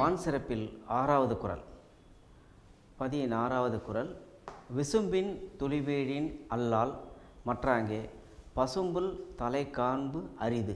வான் சிறப்பில் ஆறாவது குறள் பதினாறாவது குறள் விசும்பின் துளிவீழின் அல்லால் மற்றாங்கே பசும்புல் தலை காண்பு அரிது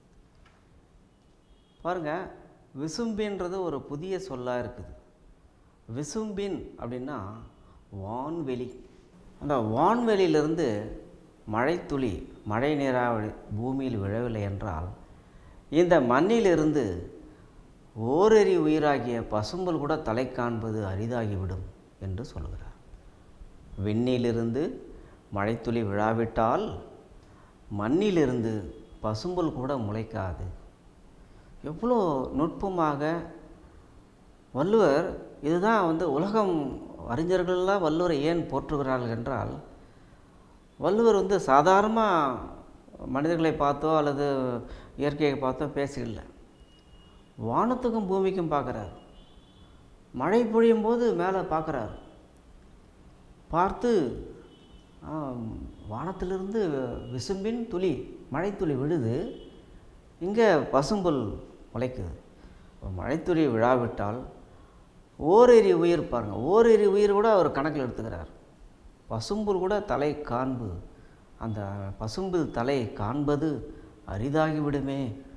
பாருங்க விசும்பின்றது ஒரு புதிய சொல்லாக இருக்குது விசும்பின் அப்படின்னா வான்வெளி அந்த வான்வெளியிலிருந்து மழைத்துளி மழை நீராவளி பூமியில் விழவில்லை என்றால் இந்த மண்ணிலிருந்து ஓரறி உயிராகிய பசும்புல் கூட தலை காண்பது அரிதாகிவிடும் என்று சொல்கிறார் விண்ணிலிருந்து மழைத்துளி விழாவிட்டால் மண்ணிலிருந்து பசும்புல் கூட முளைக்காது எவ்வளோ நுட்பமாக வள்ளுவர் இதுதான் வந்து உலகம் அறிஞர்கள்லாம் வள்ளுவரை ஏன் போற்றுகிறார்கள் என்றால் வள்ளுவர் வந்து சாதாரணமாக மனிதர்களை பார்த்தோ அல்லது இயற்கையை பார்த்தோ பேசல வானத்துக்கும் பூமிக்கும் பார்க்குறார் மழை பொழியும் போது மேலே பார்க்குறார் பார்த்து ஆ, வானத்திலிருந்து விசும்பின் துளி மழைத்துளி விழுது இங்கே பசும்புல் முளைக்குது மழைத்துளி விழாவிட்டால் ஓரேரி உயிர் பாருங்கள் ஓரேரி உயிர் கூட அவர் கணக்கில் எடுத்துக்கிறார் பசும்புல் கூட தலை காண்பு அந்த பசும்புல் தலை காண்பது அரிதாகிவிடுமே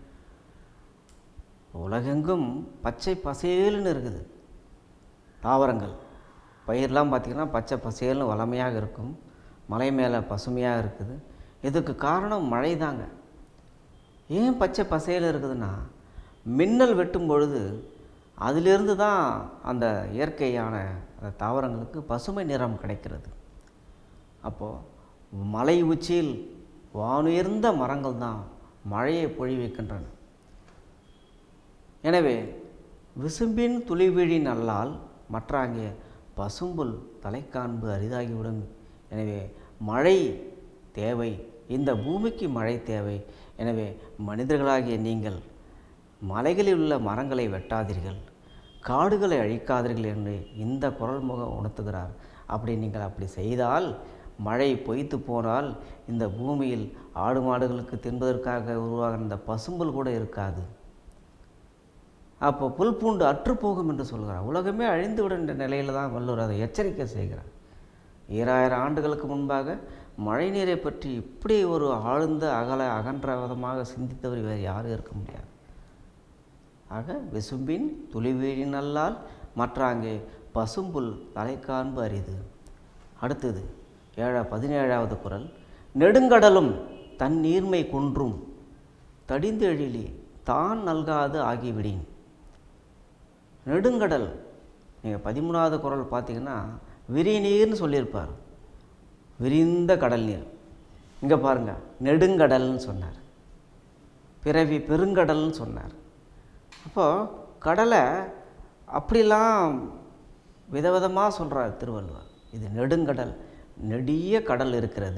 உலகெங்கும் பச்சை பசேல்னு இருக்குது தாவரங்கள் பயிரெலாம் பார்த்திங்கன்னா பச்சை பசேல்னு வளமையாக இருக்கும் மலை மேலே பசுமையாக இருக்குது இதுக்கு காரணம் மழை தாங்க ஏன் பச்சை பசையில் இருக்குதுன்னா மின்னல் வெட்டும் பொழுது அதிலிருந்து தான் அந்த இயற்கையான அந்த தாவரங்களுக்கு பசுமை நிறம் கிடைக்கிறது அப்போது மலை உச்சியில் வானுயர்ந்த மரங்கள் தான் மழையை பொழிவிக்கின்றன எனவே விசும்பின் துளிவீழின் அல்லால் மற்றாங்கே பசும்புல் தலைக்காண்பு அரிதாகிவிடும் எனவே மழை தேவை இந்த பூமிக்கு மழை தேவை எனவே மனிதர்களாகிய நீங்கள் மலைகளில் உள்ள மரங்களை வெட்டாதீர்கள் காடுகளை அழிக்காதீர்கள் என்று இந்த குரல் முகம் உணர்த்துகிறார் அப்படி நீங்கள் அப்படி செய்தால் மழை பொய்த்து போனால் இந்த பூமியில் ஆடு மாடுகளுக்கு தின்பதற்காக உருவாகிற இந்த பசும்புல் கூட இருக்காது அப்போ புல் பூண்டு அற்றுப்போகும் என்று சொல்கிறார் உலகமே அழிந்து விடுகின்ற நிலையில் தான் வள்ளுவர் அதை எச்சரிக்கை செய்கிறார் ஈராயிரம் ஆண்டுகளுக்கு முன்பாக மழைநீரை பற்றி இப்படி ஒரு ஆழ்ந்த அகல அகன்ற விதமாக சிந்தித்தவர் வேறு யாரும் இருக்க முடியாது ஆக விசும்பின் துளிவீழின் அல்லால் மற்றாங்கே பசும்புல் தலைக்காண்பு அரிது அடுத்தது ஏழா பதினேழாவது குறள் நெடுங்கடலும் தன் நீர்மை குன்றும் தடிந்தெழிலி தான் நல்காது ஆகிவிடின் நெடுங்கடல் நீங்கள் பதிமூணாவது குறள் பார்த்தீங்கன்னா விரிநீர்னு சொல்லியிருப்பார் விரிந்த கடல் நீர் இங்கே பாருங்கள் நெடுங்கடல்னு சொன்னார் பிறவி பெருங்கடல்னு சொன்னார் அப்போது கடலை அப்படிலாம் விதவிதமாக சொல்கிறார் திருவள்ளுவர் இது நெடுங்கடல் நெடிய கடல் இருக்கிறது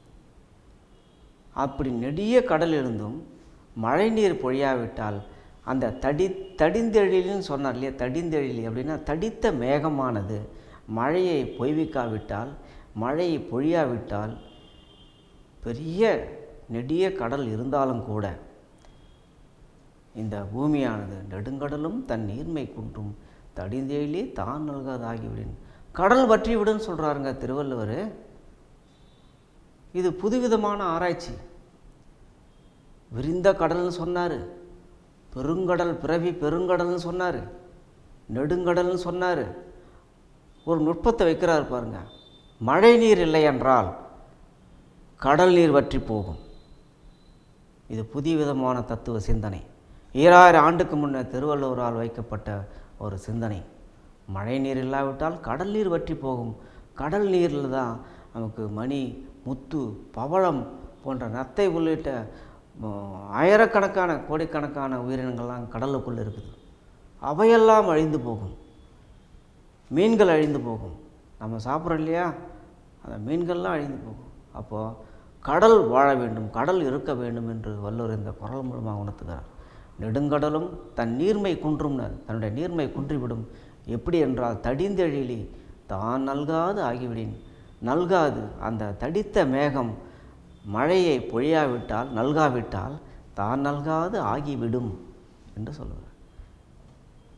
அப்படி நெடிய கடல் இருந்தும் மழைநீர் பொழியாவிட்டால் அந்த தடி தடிந்தெழில்னு சொன்னார் இல்லையா தடிந்தெழிலி அப்படின்னா தடித்த மேகமானது மழையை பொய்விக்காவிட்டால் மழையை பொழியாவிட்டால் பெரிய நெடிய கடல் இருந்தாலும் கூட இந்த பூமியானது நெடுங்கடலும் தன் நீர்மை குன்றும் தடிந்தெழிலே தான் நல்காதாகிவிடின் கடல் வற்றிவிடுன்னு சொல்கிறாருங்க திருவள்ளுவர் இது புதுவிதமான ஆராய்ச்சி விரிந்த கடல்னு சொன்னார் பெருங்கடல் பிறவி பெருங்கடல்னு சொன்னார் நெடுங்கடல்னு சொன்னார் ஒரு நுட்பத்தை வைக்கிறார் பாருங்க மழை நீர் இல்லை என்றால் கடல் நீர் வற்றி போகும் இது புதிய விதமான தத்துவ சிந்தனை ஈராயிரம் ஆண்டுக்கு முன்னே திருவள்ளுவரால் வைக்கப்பட்ட ஒரு சிந்தனை மழை நீர் இல்லாவிட்டால் கடல் நீர் வற்றி போகும் கடல் நீரில் தான் நமக்கு மணி முத்து பவளம் போன்ற நத்தை உள்ளிட்ட ம், ஆயிரக்கணக்கான கோடிக்கணக்கான உயிரினங்கள்லாம் கடலுக்குள் இருக்குது அவையெல்லாம் அழிந்து போகும் மீன்கள் அழிந்து போகும் நம்ம சாப்பிட்றோம் இல்லையா அந்த மீன்கள்லாம் அழிந்து போகும் அப்போது கடல் வாழ வேண்டும் கடல் இருக்க வேண்டும் என்று வள்ளுவர் இந்த குரல் மூலமாக உணர்த்துகிறார் நெடுங்கடலும் தன் நீர்மை குன்றும்னு தன்னுடைய நீர்மை குன்றிவிடும் எப்படி என்றால் தடிந்தெழிலி தான் நல்காது ஆகிவிடின் நல்காது அந்த தடித்த மேகம் மழையை பொழியாவிட்டால் நல்காவிட்டால் தான் நல்காது ஆகிவிடும் என்று சொல்லுவார்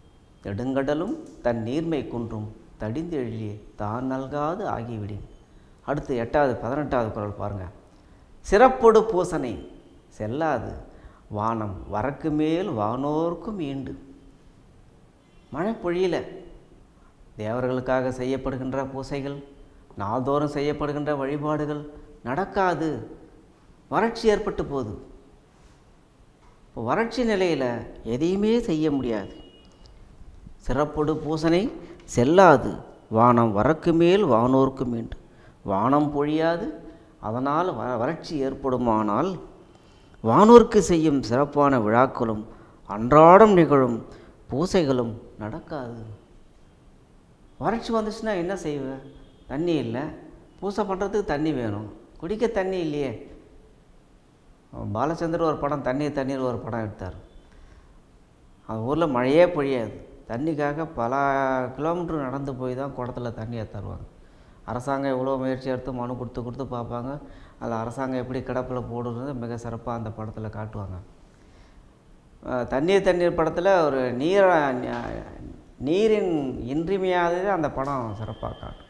நெடுங்கடலும் தன் நீர்மை குன்றும் தடிந்தெழிலே தான் நல்காது ஆகிவிடின் அடுத்து எட்டாவது பதினெட்டாவது குரல் பாருங்கள் சிறப்பொடு பூசனை செல்லாது வானம் வரக்கு மேல் வானோர்க்கும் ஈண்டு மழை பொழியல தேவர்களுக்காக செய்யப்படுகின்ற பூசைகள் நாள்தோறும் செய்யப்படுகின்ற வழிபாடுகள் நடக்காது வறட்சி ஏற்பட்டு போகுது இப்போ வறட்சி நிலையில் எதையுமே செய்ய முடியாது சிறப்பொடு பூசனை செல்லாது வானம் வரக்கு மேல் வானோர்க்கு மீண்டு வானம் பொழியாது அதனால் வ வறட்சி ஏற்படுமானால் வானோர்க்கு செய்யும் சிறப்பான விழாக்களும் அன்றாடம் நிகழும் பூசைகளும் நடக்காது வறட்சி வந்துச்சுன்னா என்ன செய்வேன் தண்ணி இல்லை பூசை பண்ணுறதுக்கு தண்ணி வேணும் குடிக்க தண்ணி இல்லையே பாலச்சந்தர் ஒரு படம் தண்ணீர் தண்ணீர் ஒரு படம் எடுத்தார் அந்த ஊரில் மழையே பொழியாது தண்ணிக்காக பல கிலோமீட்டர் நடந்து போய் தான் குடத்துல தண்ணியை தருவாங்க அரசாங்கம் எவ்வளோ முயற்சி எடுத்து மனு கொடுத்து கொடுத்து பார்ப்பாங்க அதில் அரசாங்கம் எப்படி கிடப்பில் போடுறது மிக சிறப்பாக அந்த படத்தில் காட்டுவாங்க அஹ் தண்ணீர் தண்ணீர் படத்தில் ஒரு நீர நீரின் இன்றியமையாததே அந்த படம் சிறப்பாக காட்டும்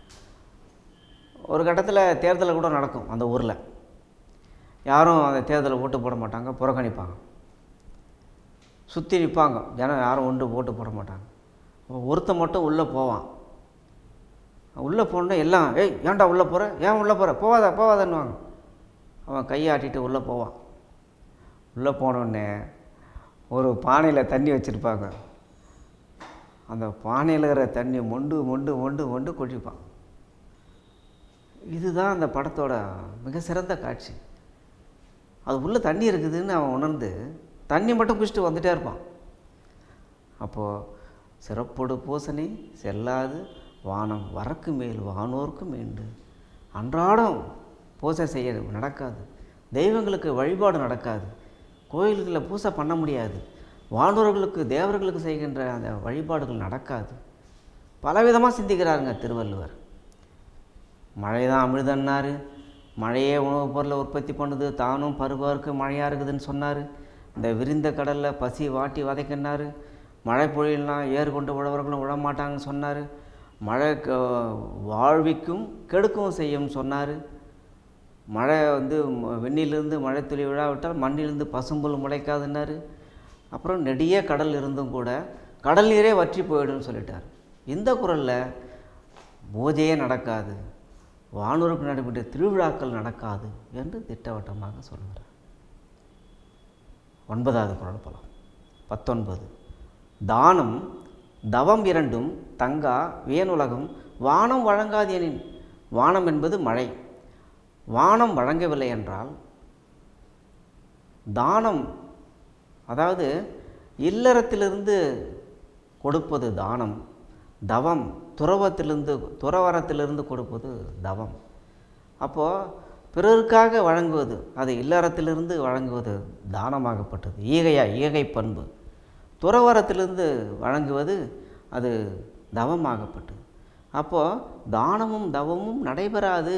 ஒரு கட்டத்தில் தேர்தல் கூட நடக்கும் அந்த ஊரில் யாரும் அந்த தேர்தலில் ஓட்டு போட மாட்டாங்க புறக்கணிப்பாங்க சுற்றி நிற்பாங்க ஜனம் யாரும் ஒன்று ஓட்டு போட மாட்டாங்க ஒருத்தன் மட்டும் உள்ளே போவான் உள்ளே போனோடனே எல்லாம் ஏய் ஏன்டா உள்ளே போகிற ஏன் உள்ளே போகிற போவாத போவாதன்னுவாங்க அவன் கையாட்டிட்டு உள்ளே போவான் உள்ளே போனோடனே ஒரு பானையில் தண்ணி வச்சுருப்பாங்க அந்த பானையில் இருக்கிற தண்ணி மொண்டு மொண்டு மொண்டு மொண்டு குடிப்பான் இதுதான் அந்த படத்தோட மிக சிறந்த காட்சி அது உள்ளே தண்ணி இருக்குதுன்னு அவன் உணர்ந்து தண்ணி மட்டும் குடிச்சிட்டு வந்துட்டே இருப்பான் அப்போது சிறப்பொடு பூசனை செல்லாது வானம் வரக்கு மேல் வானோர்க்கு மீண்டு அன்றாடம் பூசை செய்ய நடக்காது தெய்வங்களுக்கு வழிபாடு நடக்காது கோயில்களில் பூசை பண்ண முடியாது வானோர்களுக்கு தேவர்களுக்கு செய்கின்ற அந்த வழிபாடுகள் நடக்காது பலவிதமாக சிந்திக்கிறாருங்க திருவள்ளுவர் மழை தான் அமிழ்தன்னார் மழையே உணவுப் பொருளை உற்பத்தி பண்ணுது தானும் பருவாருக்கு மழையாக இருக்குதுன்னு சொன்னார் இந்த விரிந்த கடலில் பசி வாட்டி வதைக்கினார் மழை பொழியெல்லாம் ஏர் கொண்டு உழவர்களும் விழமாட்டாங்கன்னு சொன்னார் மழை க- வாழ்விக்கும் கெடுக்கவும் செய்யும் சொன்னார் மழை வந்து ம- விண்ணிலிருந்து மழை துளி விழாவிட்டால் மண்ணிலிருந்து பசும்புல் முளைக்காதுன்னாரு அப்புறம் நெடிய கடல் இருந்தும் கூட கடல் நீரே வற்றி போயிடும்னு சொல்லிட்டார் இந்த குரலில் பூஜையே நடக்காது வானூருக்கு நடைபெற்ற திருவிழாக்கள் நடக்காது என்று திட்டவட்டமாக சொல்கிறார் ஒன்பதாவது குரல் பலம் பத்தொன்பது தானம் தவம் இரண்டும் தங்கா வியனுலகம் வானம் வழங்காதேனின் வானம் என்பது மழை வானம் வழங்கவில்லை என்றால் தானம் அதாவது இல்லறத்திலிருந்து கொடுப்பது தானம் தவம் துறவத்திலிருந்து துறவரத்திலிருந்து கொடுப்பது தவம் அப்போது பிறருக்காக வழங்குவது அது இல்லறத்திலிருந்து வழங்குவது தானமாகப்பட்டது ஈகையா ஈகை பண்பு துறவரத்திலிருந்து வழங்குவது அது தவமாகப்பட்டது அப்போது தானமும் தவமும் நடைபெறாது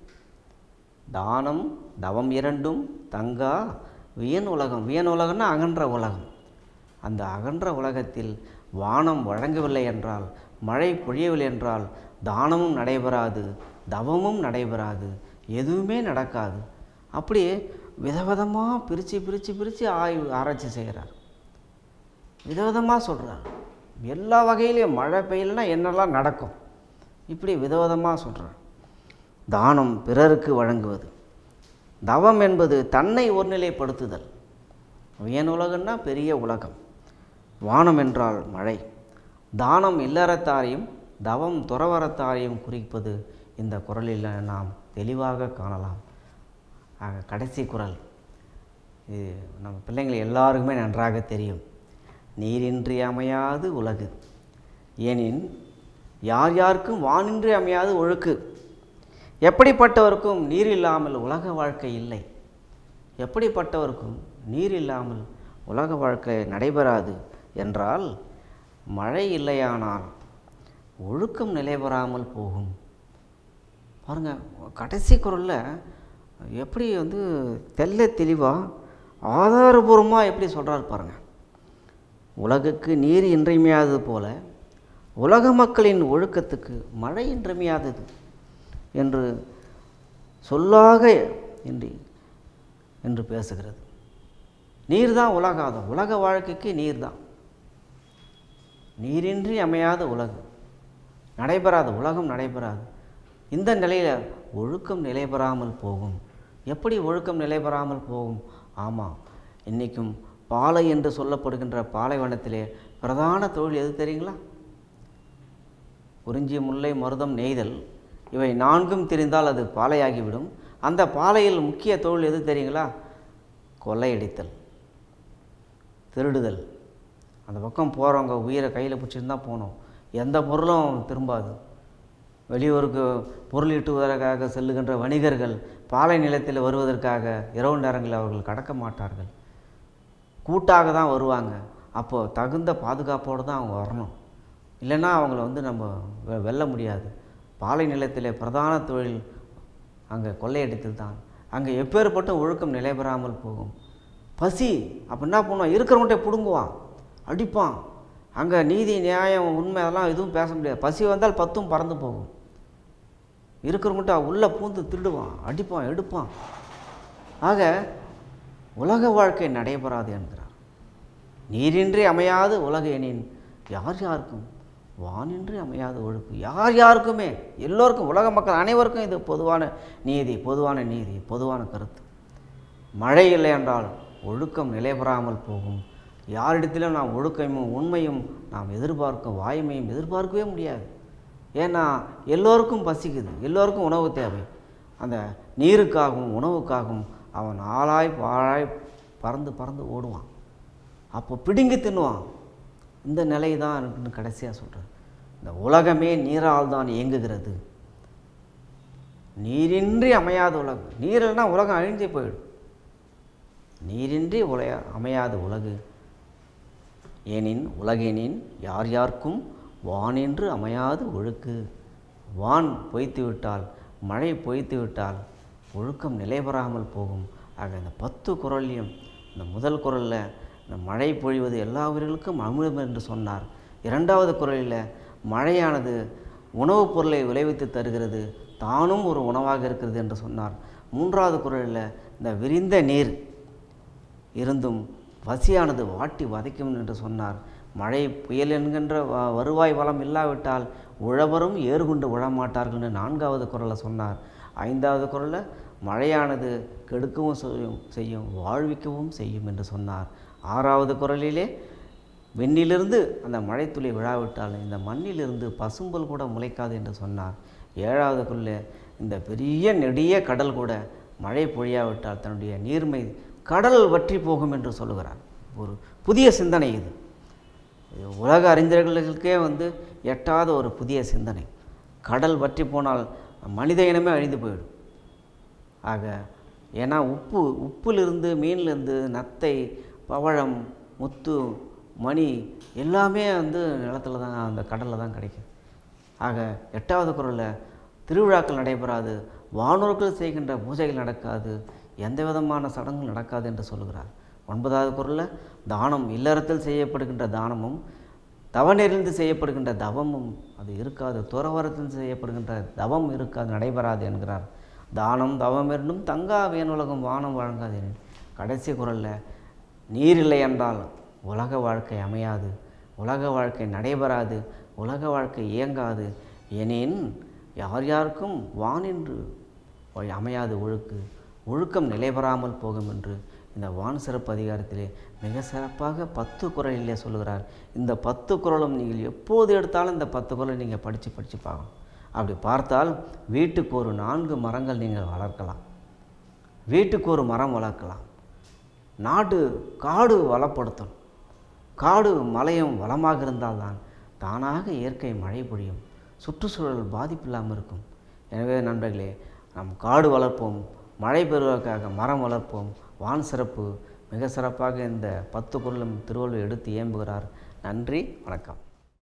தானம் தவம் இரண்டும் தங்கா வியன் உலகம் வியன் உலகம்னா அகன்ற உலகம் அந்த அகன்ற உலகத்தில் வானம் வழங்கவில்லை என்றால் மழை பொழியவில்லை என்றால் தானமும் நடைபெறாது தவமும் நடைபெறாது எதுவுமே நடக்காது அப்படியே விதவிதமாக பிரித்து பிரித்து பிரித்து ஆய்வு ஆராய்ச்சி செய்கிறார் விதவிதமாக சொல்கிறார் எல்லா வகையிலையும் மழை பெய்யலைன்னா என்னெல்லாம் நடக்கும் இப்படி விதவிதமாக சொல்கிறார் தானம் பிறருக்கு வழங்குவது தவம் என்பது தன்னை ஒருநிலைப்படுத்துதல் வியன் உலகம்னா பெரிய உலகம் வானம் என்றால் மழை தானம் இல்லறத்தாரையும் தவம் துறவரத்தாரையும் குறிப்பது இந்த குரலில் நாம் தெளிவாக காணலாம் ஆக கடைசி குரல் இது நம்ம பிள்ளைங்கள் எல்லாருக்குமே நன்றாக தெரியும் நீரின்றி அமையாது உலகு ஏனின் யார் யாருக்கும் வானின்றி அமையாது ஒழுக்கு எப்படிப்பட்டவருக்கும் நீர் இல்லாமல் உலக வாழ்க்கை இல்லை எப்படிப்பட்டவருக்கும் நீர் இல்லாமல் உலக வாழ்க்கை நடைபெறாது என்றால் மழை இல்லையானால் ஒழுக்கம் நிலைபெறாமல் போகும் பாருங்க கடைசி குரலில் எப்படி வந்து தெல்ல தெளிவாக ஆதாரபூர்வமாக எப்படி சொல்கிறாரு பாருங்க உலகுக்கு நீர் இன்றியமையாதது போல உலக மக்களின் ஒழுக்கத்துக்கு மழை இன்றியமையாதது என்று சொல்லாக என்று என்று பேசுகிறது நீர் தான் உலகாதம் உலக வாழ்க்கைக்கு நீர் தான் நீரின்றி அமையாத உலகு நடைபெறாது உலகம் நடைபெறாது இந்த நிலையில் ஒழுக்கம் நிலைபெறாமல் போகும் எப்படி ஒழுக்கம் நிலைபெறாமல் போகும் ஆமாம் இன்றைக்கும் பாலை என்று சொல்லப்படுகின்ற பாலைவனத்திலே பிரதான தொழில் எது தெரியுங்களா குறிஞ்சி முல்லை மருதம் நெய்தல் இவை நான்கும் தெரிந்தால் அது பாலையாகிவிடும் அந்த பாலையில் முக்கிய தொழில் எது தெரியுங்களா கொள்ளையடித்தல் திருடுதல் அந்த பக்கம் போகிறவங்க உயிரை கையில் பிடிச்சிட்டு தான் போகணும் எந்த பொருளும் திரும்பாது வெளியூருக்கு பொருள் ஈட்டுவதற்காக செல்லுகின்ற வணிகர்கள் பாலை நிலத்தில் வருவதற்காக இரவு நேரங்களில் அவர்கள் கடக்க மாட்டார்கள் கூட்டாக தான் வருவாங்க அப்போது தகுந்த பாதுகாப்போடு தான் அவங்க வரணும் இல்லைன்னா அவங்கள வந்து நம்ம வெ- வெல்ல முடியாது பாலை நிலத்திலே பிரதான தொழில் அங்கே கொள்ளையடித்தல் தான் அங்கே எப்பேற்பட்ட ஒழுக்கம் நிலைபெறாமல் போகும் பசி அப்போ என்ன பண்ணுவான் இருக்கிறவன்கிட்ட பிடுங்குவான் அடிப்பான் அங்கே நீதி நியாயம் உண்மை அதெல்லாம் எதுவும் பேச முடியாது பசி வந்தால் பத்தும் பறந்து போகும் இருக்கிறவங்ககிட்ட உள்ளே பூந்து திருடுவான் அடிப்பான் எடுப்பான் ஆக உலக வாழ்க்கை நடைபெறாது என்கிறார் நீரின்றி அமையாது உலக எனின் யார் யாருக்கும் வானின்றி அமையாத ஒழுக்கு யார் யாருக்குமே எல்லோருக்கும் உலக மக்கள் அனைவருக்கும் இது பொதுவான நீதி பொதுவான நீதி பொதுவான கருத்து மழை இல்லை என்றால் ஒழுக்கம் நிலைபெறாமல் போகும் யாரிடத்திலும் நாம் ஒழுக்கமும் உண்மையும் நாம் எதிர்பார்க்கும் வாய்மையும் எதிர்பார்க்கவே முடியாது ஏன்னா எல்லோருக்கும் பசிக்குது எல்லோருக்கும் உணவு தேவை அந்த நீருக்காகவும் உணவுக்காகவும் அவன் ஆளாய் பாழாய் பறந்து பறந்து ஓடுவான் அப்போ பிடுங்கி தின்னுவான் இந்த நிலை தான் இருக்குன்னு கடைசியாக சொல்கிறேன் இந்த உலகமே நீரால் தான் இயங்குகிறது நீரின்றி அமையாத உலகம் நீர் இல்லைன்னா உலகம் அழிஞ்சு போயிடும் நீரின்றி உலக அமையாத உலகு ஏனின் உலகெனின் யார் யாருக்கும் வானின்று அமையாது ஒழுக்கு வான் பொய்த்து விட்டால் மழை பொய்த்து விட்டால் ஒழுக்கம் நிலைபெறாமல் போகும் ஆக இந்த பத்து குரல்லையும் இந்த முதல் குரலில் இந்த மழை பொழிவது எல்லா உயிர்களுக்கும் அமிர்தம் என்று சொன்னார் இரண்டாவது குரலில் மழையானது உணவுப் பொருளை விளைவித்து தருகிறது தானும் ஒரு உணவாக இருக்கிறது என்று சொன்னார் மூன்றாவது குரலில் இந்த விரிந்த நீர் இருந்தும் பசியானது வாட்டி வதைக்கும் என்று சொன்னார் மழை புயல் என்கின்ற வ- வருவாய் வளம் இல்லாவிட்டால் உழவரும் ஏறுகொண்டு உழமாட்டார்கள்னு நான்காவது குரலை சொன்னார் ஐந்தாவது குரலில் மழையானது கெடுக்கவும் செய்யும் செய்யும் வாழ்விக்கவும் செய்யும் என்று சொன்னார் ஆறாவது குரலிலே விண்ணிலிருந்து அந்த மழைத்துளி விழாவிட்டால் இந்த மண்ணிலிருந்து பசும்புல் கூட முளைக்காது என்று சொன்னார் ஏழாவது குரலில் இந்த பெரிய நெடிய கடல் கூட மழை பொழியாவிட்டால் தன்னுடைய நீர்மை கடல் வற்றி போகும் என்று சொல்லுகிறார் ஒரு புதிய சிந்தனை இது இது உலக அறிஞர்களுக்கே வந்து எட்டாத ஒரு புதிய சிந்தனை கடல் வற்றி போனால் மனித இனமே அழிந்து போயிடும் ஆக ஏன்னா உப்பு உப்பிலிருந்து மீன்லேருந்து நத்தை பவழம் முத்து மணி எல்லாமே வந்து நிலத்தில் தான் அந்த கடலில் தான் கிடைக்கும் ஆக எட்டாவது குரலில் திருவிழாக்கள் நடைபெறாது வானோர்கள் செய்கின்ற பூஜைகள் நடக்காது எந்த விதமான சடங்குகள் நடக்காது என்று சொல்கிறார் ஒன்பதாவது குரலில் தானம் இல்லறத்தில் செய்யப்படுகின்ற தானமும் தவநெறிந்து செய்யப்படுகின்ற தவமும் அது இருக்காது துறவரத்தில் செய்யப்படுகின்ற தவம் இருக்காது நடைபெறாது என்கிறார் தானம் தவம் இரண்டும் தங்கா வேணுலகம் வானம் வழங்காது எனின். கடைசி குரலில் நீர் இல்லை என்றால் உலக வாழ்க்கை அமையாது உலக வாழ்க்கை நடைபெறாது உலக வாழ்க்கை இயங்காது எனின் யார் யாருக்கும் வானின்று வழி அமையாது ஒழுக்கு ஒழுக்கம் நிலைபெறாமல் போகும் என்று இந்த வான் சிறப்பு அதிகாரத்திலே மிக சிறப்பாக பத்து குரலிலே சொல்லுகிறார் இந்த பத்து குரலும் நீங்கள் எப்போது எடுத்தாலும் இந்த பத்து குரலை நீங்கள் படித்து படித்து பார்க்கணும் அப்படி பார்த்தால் வீட்டுக்கு ஒரு நான்கு மரங்கள் நீங்கள் வளர்க்கலாம் வீட்டுக்கு ஒரு மரம் வளர்க்கலாம் நாடு காடு வளப்படுத்தணும் காடு மலையும் வளமாக இருந்தால்தான் தானாக இயற்கை மழை பொழியும் சுற்றுச்சூழல் பாதிப்பில்லாமல் இருக்கும் எனவே நண்பர்களே நம் காடு வளர்ப்போம் மழை பெறுவதற்காக மரம் வளர்ப்போம் வான் சிறப்பு மிக சிறப்பாக இந்த பத்து குரலும் திருவள்ளுவர் எடுத்து இயம்புகிறார் நன்றி வணக்கம்